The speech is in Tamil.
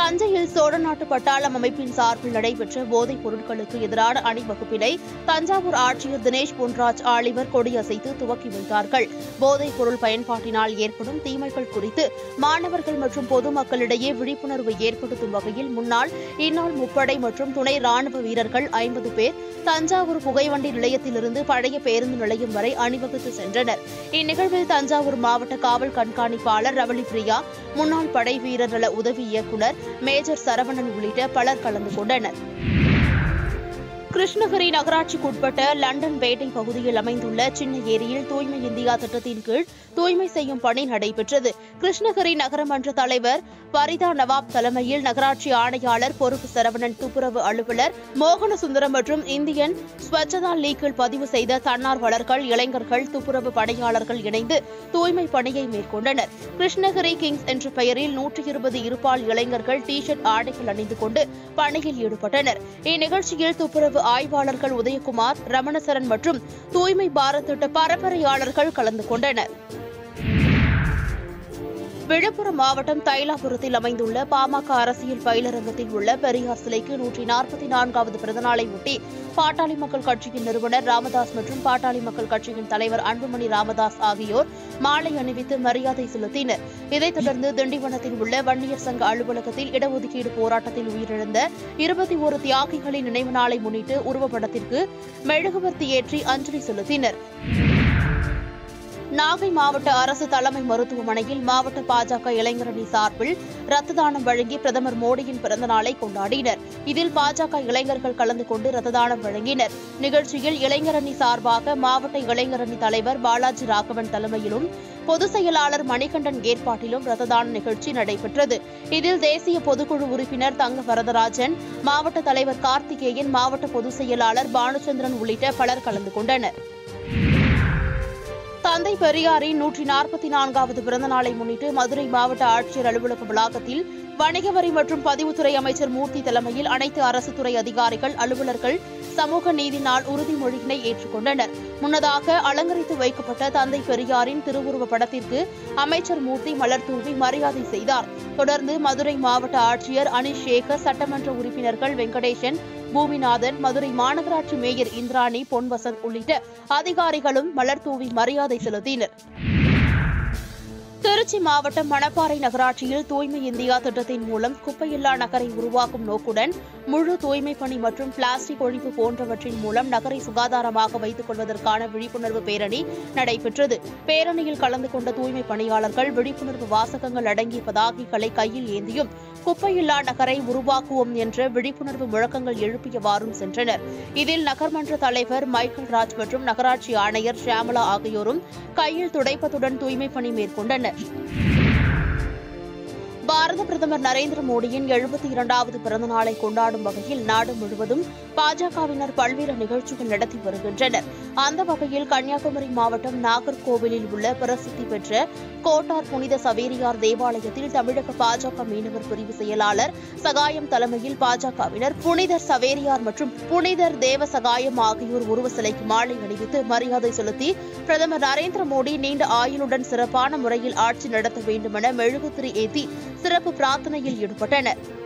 தஞ்சையில் சோழ நாட்டு பட்டாளம் அமைப்பின் சார்பில் நடைபெற்ற போதைப் பொருட்களுக்கு எதிரான அணிவகுப்பினை தஞ்சாவூர் ஆட்சியர் தினேஷ் பொன்ராஜ் ஆலிவர் கொடியசைத்து துவக்கி வைத்தார்கள் போதைப் பொருள் பயன்பாட்டினால் ஏற்படும் தீமைகள் குறித்து மாணவர்கள் மற்றும் பொதுமக்களிடையே விழிப்புணர்வு ஏற்படுத்தும் வகையில் முன்னாள் இந்நாள் முப்படை மற்றும் துணை ராணுவ வீரர்கள் ஐம்பது பேர் தஞ்சாவூர் புகைவண்டி நிலையத்திலிருந்து பழைய பேருந்து நிலையம் வரை அணிவகுத்து சென்றனர் இந்நிகழ்வில் தஞ்சாவூர் மாவட்ட காவல் கண்காணிப்பாளர் ரவளி பிரியா முன்னாள் படை வீரர் நல உதவி இயக்குநர் மேஜர் சரவணன் உள்ளிட்ட பலர் கலந்து கொண்டனர் கிருஷ்ணகிரி நகராட்சிக்குட்பட்ட லண்டன் பேட்டை பகுதியில் அமைந்துள்ள சின்ன ஏரியில் தூய்மை இந்தியா திட்டத்தின் கீழ் தூய்மை செய்யும் பணி நடைபெற்றது கிருஷ்ணகிரி நகரமன்ற தலைவர் பரிதா நவாப் தலைமையில் நகராட்சி ஆணையாளர் பொறுப்பு சரவணன் துப்புரவு அலுவலர் மோகன சுந்தரம் மற்றும் இந்தியன் ஸ்வச்சதா லீக்கில் பதிவு செய்த தன்னார்வலர்கள் இளைஞர்கள் துப்புரவு பணியாளர்கள் இணைந்து தூய்மை பணியை மேற்கொண்டனர் கிருஷ்ணகிரி கிங்ஸ் என்ற பெயரில் நூற்றி இருபது இருபால் இளைஞர்கள் டி ஷர்ட் ஆடைகள் அணிந்து கொண்டு பணியில் ஈடுபட்டனர் இந்நிகழ்ச்சியில் துப்புரவு ஆய்வாளர்கள் உதயகுமார் ரமணசரன் மற்றும் தூய்மை பாரத் திட்ட பரம்பரையாளர்கள் கலந்து கொண்டனர் விழுப்புரம் மாவட்டம் தைலாபுரத்தில் அமைந்துள்ள பாமக அரசியல் பயிலரங்கத்தில் உள்ள பெரியார் சிலைக்கு நூற்றி நாற்பத்தி நான்காவது பிறந்தநாளை ஒட்டி பாட்டாளி மக்கள் கட்சியின் நிறுவனர் ராமதாஸ் மற்றும் பாட்டாளி மக்கள் கட்சியின் தலைவர் அன்புமணி ராமதாஸ் ஆகியோர் மாலை அணிவித்து மரியாதை செலுத்தினர் இதைத் தொடர்ந்து திண்டிவனத்தில் உள்ள வன்னியர் சங்க அலுவலகத்தில் இடஒதுக்கீடு போராட்டத்தில் உயிரிழந்த இருபத்தி ஒரு தியாகிகளின் நினைவு நாளை முன்னிட்டு உருவப்படத்திற்கு மெழுகுவர்த்தி ஏற்றி அஞ்சலி செலுத்தினர் நாகை மாவட்ட அரசு தலைமை மருத்துவமனையில் மாவட்ட பாஜக இளைஞரணி சார்பில் ரத்த தானம் வழங்கி பிரதமர் மோடியின் பிறந்த நாளை கொண்டாடினர் இதில் பாஜக இளைஞர்கள் கலந்து கொண்டு ரத்த தானம் வழங்கினர் நிகழ்ச்சியில் இளைஞரணி சார்பாக மாவட்ட இளைஞரணி தலைவர் பாலாஜி ராகவன் தலைமையிலும் பொதுச் செயலாளர் மணிகண்டன் ஏற்பாட்டிலும் ரத்த தான நிகழ்ச்சி நடைபெற்றது இதில் தேசிய பொதுக்குழு உறுப்பினர் தங்க வரதராஜன் மாவட்ட தலைவர் கார்த்திகேயன் மாவட்ட பொதுச் செயலாளர் பானுச்சந்திரன் உள்ளிட்ட பலர் கலந்து கொண்டனர் தந்தை பெரியாரின் நூற்றி நாற்பத்தி நான்காவது பிறந்த நாளை முன்னிட்டு மதுரை மாவட்ட ஆட்சியர் அலுவலக வளாகத்தில் வணிக வரி மற்றும் பதிவுத்துறை அமைச்சர் மூர்த்தி தலைமையில் அனைத்து அரசு துறை அதிகாரிகள் அலுவலர்கள் சமூக நீதி நாள் உறுதிமொழியினை ஏற்றுக்கொண்டனர் முன்னதாக அலங்கரித்து வைக்கப்பட்ட தந்தை பெரியாரின் திருவுருவ படத்திற்கு அமைச்சர் மூர்த்தி மலர் தூவி மரியாதை செய்தார் தொடர்ந்து மதுரை மாவட்ட ஆட்சியர் அனிஷ் சேகர் சட்டமன்ற உறுப்பினர்கள் வெங்கடேசன் பூமிநாதன் மதுரை மாநகராட்சி மேயர் இந்திராணி பொன்வசந்த் உள்ளிட்ட அதிகாரிகளும் மலர் தூவி மரியாதை செலுத்தினர் திருச்சி மாவட்டம் மணப்பாறை நகராட்சியில் தூய்மை இந்தியா திட்டத்தின் மூலம் குப்பையில்லா நகரை உருவாக்கும் நோக்குடன் முழு தூய்மை பணி மற்றும் பிளாஸ்டிக் ஒழிப்பு போன்றவற்றின் மூலம் நகரை சுகாதாரமாக வைத்துக் கொள்வதற்கான விழிப்புணர்வு பேரணி நடைபெற்றது பேரணியில் கலந்து கொண்ட தூய்மை பணியாளர்கள் விழிப்புணர்வு வாசகங்கள் அடங்கிய பதாகைகளை கையில் ஏந்தியும் குப்பையில்லா நகரை உருவாக்குவோம் என்ற விழிப்புணர்வு முழக்கங்கள் எழுப்பியவாறும் சென்றனர் இதில் நகர்மன்ற தலைவர் மைக்கேல் ராஜ் மற்றும் நகராட்சி ஆணையர் ஷியாமலா ஆகியோரும் கையில் துடைப்பத்துடன் தூய்மை பணி மேற்கொண்டனர் பாரத பிரதமர் நரேந்திர மோடியின் எழுபத்தி இரண்டாவது பிறந்த நாளை கொண்டாடும் வகையில் நாடு முழுவதும் பாஜகவினர் பல்வேறு நிகழ்ச்சிகள் நடத்தி வருகின்றனர் அந்த வகையில் கன்னியாகுமரி மாவட்டம் நாகர்கோவிலில் உள்ள பிரசித்தி பெற்ற கோட்டார் புனித சவேரியார் தேவாலயத்தில் தமிழக பாஜக மீனவர் பிரிவு செயலாளர் சகாயம் தலைமையில் பாஜகவினர் புனிதர் சவேரியார் மற்றும் புனிதர் தேவ சகாயம் ஆகியோர் உருவ சிலைக்கு மாலை அணிவித்து மரியாதை செலுத்தி பிரதமர் நரேந்திர மோடி நீண்ட ஆயுளுடன் சிறப்பான முறையில் ஆட்சி நடத்த வேண்டுமென மெழுகுத்திரி ஏற்றி சிறப்பு பிரார்த்தனையில் ஈடுபட்டனர்